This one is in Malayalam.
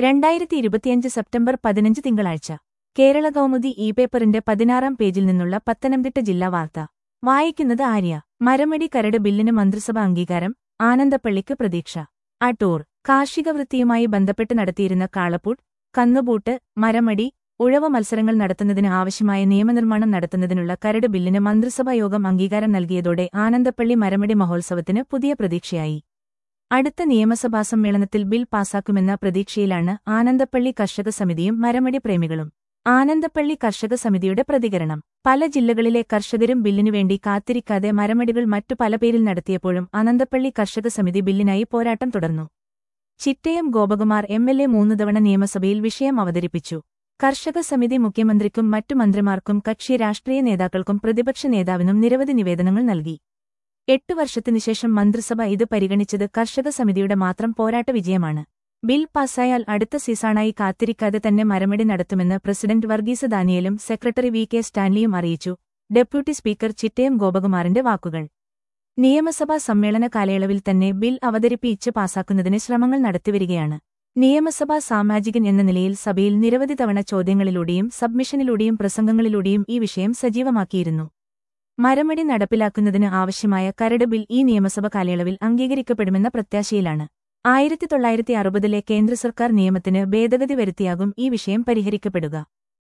രണ്ടായിരത്തി ഇരുപത്തിയഞ്ച് സെപ്റ്റംബർ പതിനഞ്ച് തിങ്കളാഴ്ച കേരള കൗമുദി ഇ പേപ്പറിന്റെ പതിനാറാം പേജിൽ നിന്നുള്ള പത്തനംതിട്ട ജില്ലാ വാർത്ത വായിക്കുന്നത് ആര്യ മരമടി കരട് ബില്ലിന് മന്ത്രിസഭ അംഗീകാരം ആനന്ദപ്പള്ളിക്ക് പ്രതീക്ഷ അടൂർ കാർഷിക വൃത്തിയുമായി ബന്ധപ്പെട്ട് നടത്തിയിരുന്ന കാളപ്പൂട്ട് കന്നുപൂട്ട് മരമടി ഉഴവ മത്സരങ്ങൾ നടത്തുന്നതിന് ആവശ്യമായ നിയമനിർമ്മാണം നടത്തുന്നതിനുള്ള കരട് ബില്ലിന് മന്ത്രിസഭാ യോഗം അംഗീകാരം നൽകിയതോടെ ആനന്ദപ്പള്ളി മരമടി മഹോത്സവത്തിന് പുതിയ പ്രതീക്ഷയായി അടുത്ത നിയമസഭാ സമ്മേളനത്തിൽ ബിൽ പാസാക്കുമെന്ന പ്രതീക്ഷയിലാണ് ആനന്ദപ്പള്ളി കർഷക സമിതിയും മരമടി പ്രേമികളും ആനന്ദപ്പള്ളി കർഷക സമിതിയുടെ പ്രതികരണം പല ജില്ലകളിലെ കർഷകരും ബില്ലിനുവേണ്ടി കാത്തിരിക്കാതെ മരമടികൾ മറ്റു പല പേരിൽ നടത്തിയപ്പോഴും ആനന്ദപ്പള്ളി കർഷക സമിതി ബില്ലിനായി പോരാട്ടം തുടർന്നു Chittayam Gopakumar M L A മൂന്നു തവണ നിയമസഭയിൽ വിഷയം അവതരിപ്പിച്ചു കർഷക സമിതി മുഖ്യമന്ത്രിക്കും മറ്റു മന്ത്രിമാർക്കും കക്ഷി രാഷ്ട്രീയ നേതാക്കൾക്കും പ്രതിപക്ഷ നേതാവിനും നിരവധി നിവേദനങ്ങൾ നൽകി എട്ടു വർഷത്തിനുശേഷം മന്ത്രിസഭ ഇത് പരിഗണിച്ചത് കർഷക സമിതിയുടെ മാത്രം പോരാട്ട വിജയമാണ് ബിൽ പാസ്സായാൽ അടുത്ത സീസണായി കാത്തിരിക്കാതെ തന്നെ മരമടി നടത്തുമെന്ന് പ്രസിഡന്റ് വർഗീസ് ദാനിയലും സെക്രട്ടറി വി കെ സ്റ്റാൻലിയും അറിയിച്ചു ഡെപ്യൂട്ടി സ്പീക്കർ ചിറ്റയം ഗോപകുമാറിന്റെ വാക്കുകൾ നിയമസഭാ സമ്മേളന കാലയളവിൽ തന്നെ ബിൽ അവതരിപ്പിച്ച് പാസാക്കുന്നതിന് ശ്രമങ്ങൾ നടത്തിവരികയാണ് നിയമസഭാ സാമാജികൻ എന്ന നിലയിൽ സഭയിൽ നിരവധി തവണ ചോദ്യങ്ങളിലൂടെയും സബ്മിഷനിലൂടെയും പ്രസംഗങ്ങളിലൂടെയും ഈ വിഷയം സജീവമാക്കിയിരുന്നു മരമടി നടപ്പിലാക്കുന്നതിന് ആവശ്യമായ കരട് ബിൽ ഈ നിയമസഭ കാലയളവിൽ അംഗീകരിക്കപ്പെടുമെന്ന പ്രത്യാശയിലാണ് ആയിരത്തി തൊള്ളായിരത്തി അറുപതിലെ കേന്ദ്ര സർക്കാർ നിയമത്തിന് ഭേദഗതി വരുത്തിയാകും ഈ വിഷയം പരിഹരിക്കപ്പെടുക